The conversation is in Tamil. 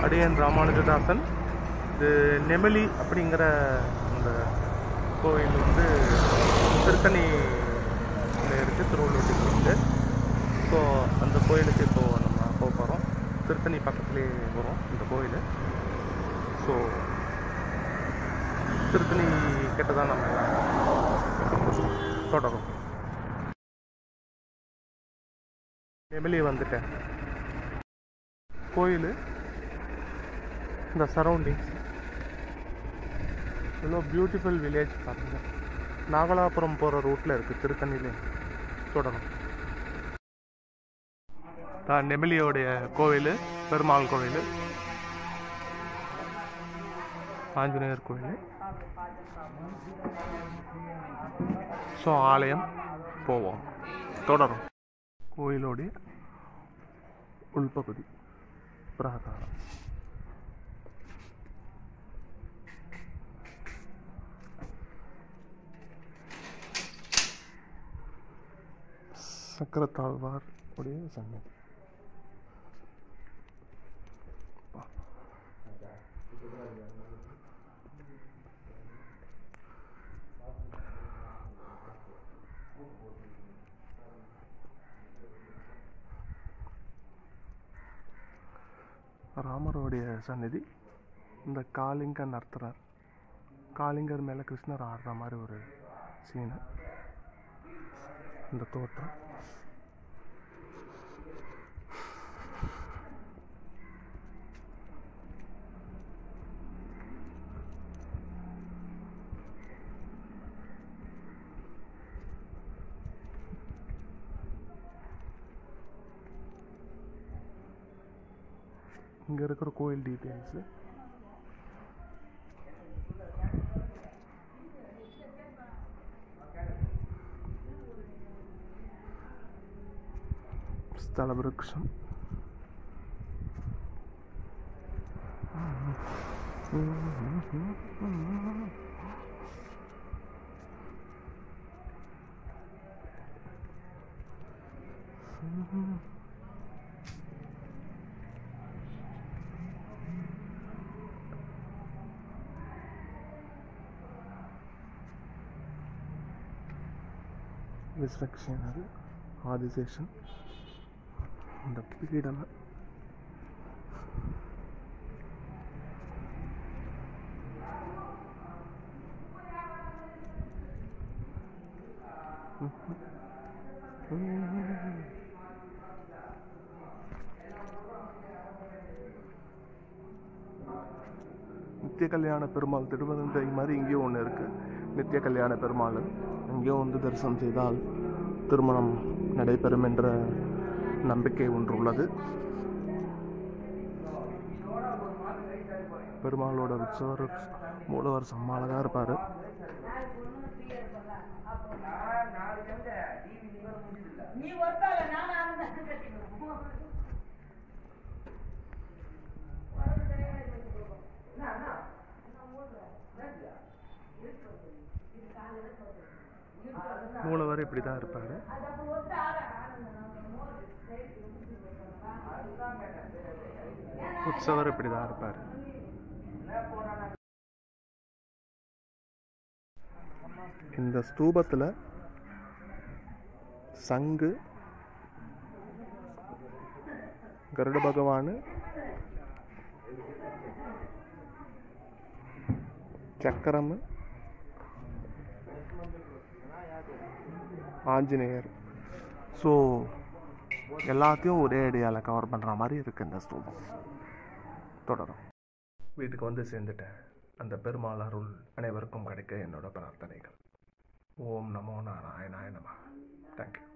அடியன் ராமானுஜதாசன் இது நெமலி அப்படிங்கிற அந்த கோயில் வந்து திருத்தணி இருக்குது திருவள்ளூர் டிஸ்ட்ரிக்ட்டு ஸோ அந்த கோயிலுக்கு இப்போது நம்ம போக போகிறோம் திருத்தணி பக்கத்துலேயே வரும் இந்த கோயில் ஸோ திருத்தணி கிட்ட தான் நம்ம தொடரும் நெமிலி வந்துட்டேன் கோயில் இந்த சரௌண்டிங்ஸ் இவ்வளோ பியூட்டிஃபுல் வில்லேஜ் பாருங்க நாகலாபுரம் போகிற ரூட்டில் இருக்குது திருத்தணிலே தொடரும் தான் நெமிலியோடைய கோவில் பெருமாள் கோவில் ஆஞ்சநேயர் கோவில் ஸோ ஆலயம் போவோம் தொடரும் கோயிலோடைய உள்பகுதி பிராகாரம் சக்கரத்தாழ்வார் உடைய சன்னதி ராமருடைய சந்நிதி இந்த காளிங்க நர்த்தனர் காளிங்கர் மேலே கிருஷ்ணர் ஆடுற மாதிரி ஒரு சீனு இந்த தோட்டம் இங்கே இருக்கிற கோயில் டீட்டெயில்ஸு ஸ்தல விருட்சம் விஸ்வக்ஷேனர் ஆதிசேஷன் இந்த பீடம் நித்திய கல்யாண பெருமாள் திருவனந்தை மாதிரி இங்கேயும் ஒன்று இருக்குது நித்திய கல்யாண பெருமாள் இங்கேயும் வந்து தரிசனம் செய்தால் திருமணம் நடைபெறும் என்ற நம்பிக்கை ஒன்று உள்ளது பெருமாளோட உற்சவர் மூலவர் செம்ம அழகாக இருப்பார் நீ ஒருத்தால நான் ஆனந்தான் கட்டிக்கணும் மூலவர் இப்படி தான் இருப்பார் உற்சவர் இப்படி தான் இருப்பார் இந்த ஸ்தூபத்தில் சங்கு கருட பகவான் சக்கரம் ஆஞ்சநேயர் ஸோ எல்லாத்தையும் ஒரே அடியால் கவர் பண்ணுற மாதிரி இருக்குது இந்த ஸ்தூபம் தொடரும் வீட்டுக்கு வந்து சேர்ந்துட்டேன் அந்த பெருமாள் அருள் அனைவருக்கும் கிடைக்க என்னோட பிரார்த்தனைகள் ஓம் நமோ நாராயணாய நம தேங்க்யூ